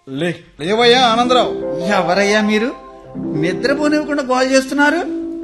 లే లేవయ్యా ఆనందరావు ఎవరయ్యా మీరు నిద్రపోనివ్వకుండా గోల్ చేస్తున్నారు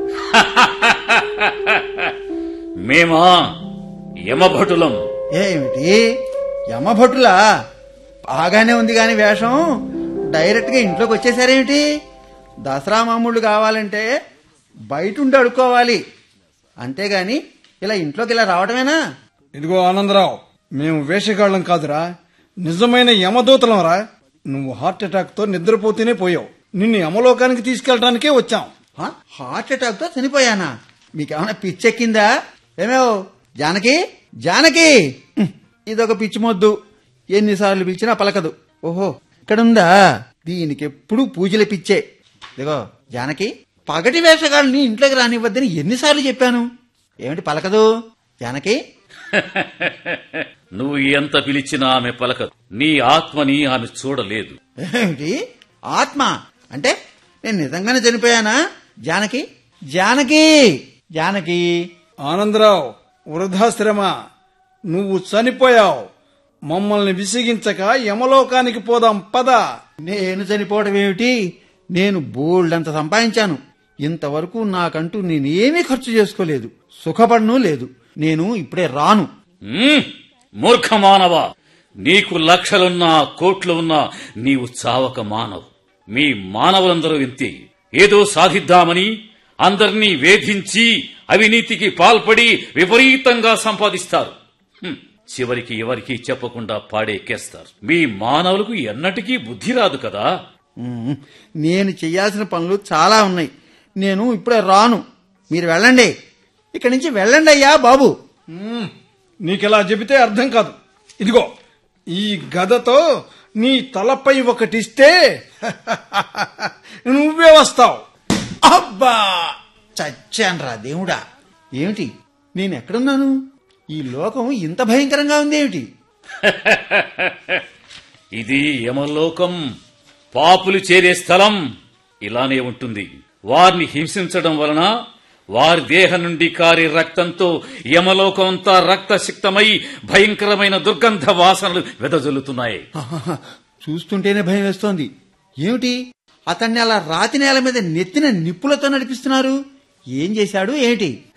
మేమా యమభటులం ఏమిటి యమభటులా బాగానే ఉంది గాని వేషం డైరెక్ట్ గా ఇంట్లోకి వచ్చేసారేమిటి దసరా మామూళ్ళు కావాలంటే బయట ఉండి అడుక్కోవాలి అంతేగాని ఇలా ఇంట్లోకి ఇలా రావడమేనా ఇదిగో ఆనందరావు మేము వేషగాళ్ళం కాదురా నిజమైన యమదూతలం రా నువ్వు హార్ట్ అటాక్ తో నిద్రపోతూనే పోయావు నిన్ను యమలోకానికి తీసుకెళ్ళడానికే వచ్చాం హ? హార్ట్ అటాక్ తో చనిపోయానా మీకేమైనా పిచ్చెక్కిందా ఏమేవ్ జానకి జానకి హ్మ్, ఇదొక పిచ్చి మొద్దు ఎన్నిసార్లు పిలిచినా పలకదు ఓహో ఇక్కడుందా దీనికి ఎప్పుడు పూజల పిచ్చే ఇదిగో జానకి పగటి వేషగాళ్ళని ఇంట్లోకి రానివ్వద్దని ఎన్నిసార్లు చెప్పాను ఏమిటి పలకదు జానకి నువ్వు ఎంత పిలిచినా ఆమె పలకదు నీ ఆత్మని ఆమె చూడలేదు ఏమిటి ఆత్మ అంటే నేను నిజంగానే చనిపోయానా జానకి జానకి జానకి ఆనందరావు వృద్ధాశ్రమ నువ్వు చనిపోయావు మమ్మల్ని విసిగించక యమలోకానికి పోదాం పద నేను చనిపోవడం ఏమిటి నేను బోల్డంత సంపాదించాను ఇంతవరకు నాకంటూ నేనేమీ ఖర్చు చేసుకోలేదు సుఖపడను లేదు నేను ఇప్పుడే రాను ఉమ్, మూర్ఖ మానవ నీకు లక్షలున్నా కోట్లు ఉన్నా నీవు చావక మానవు మీ మానవులందరూ ఇంతే ఏదో సాధిద్దామని అందర్నీ వేధించి అవినీతికి పాల్పడి విపరీతంగా సంపాదిస్తారు హ్మ్, చివరికి ఎవరికీ చెప్పకుండా పాడేకేస్తారు మీ మానవులకు ఎన్నటికీ బుద్ధి రాదు కదా ఉమ్, నేను చెయ్యాల్సిన పనులు చాలా ఉన్నాయి నేను ఇప్పుడే రాను మీరు వెళ్ళండి ఇక్కడి నుంచి వెళ్ళండి అయ్యా బాబు మ్మ్. నీకెలా చెబితే అర్థం కాదు ఇదిగో ఈ గదతో నీ తలపై ఒకటిస్తే నువ్వే వస్తావు అబ్బా చచ్చాన్రా దేవుడా ఏమిటి నేను ఎక్కడున్నాను ఈ లోకం ఇంత భయంకరంగా ఉంది ఏమిటి ఇది యమలోకం పాపులు చేరే స్థలం ఇలానే ఉంటుంది వారిని హింసించడం వలన వారి దేహం నుండి కారే రక్తంతో యమలోకం అంతా రక్తసిక్తమై భయంకరమైన దుర్గంధ వాసనలు వెదజల్లుతున్నాయి ఆహాహా, చూస్తుంటేనే భయం వేస్తోంది ఏమిటి అతన్ని అలా రాతి నేల మీద నెత్తిన నిప్పులతో నడిపిస్తున్నారు ఏం చేశాడు ఏమిటి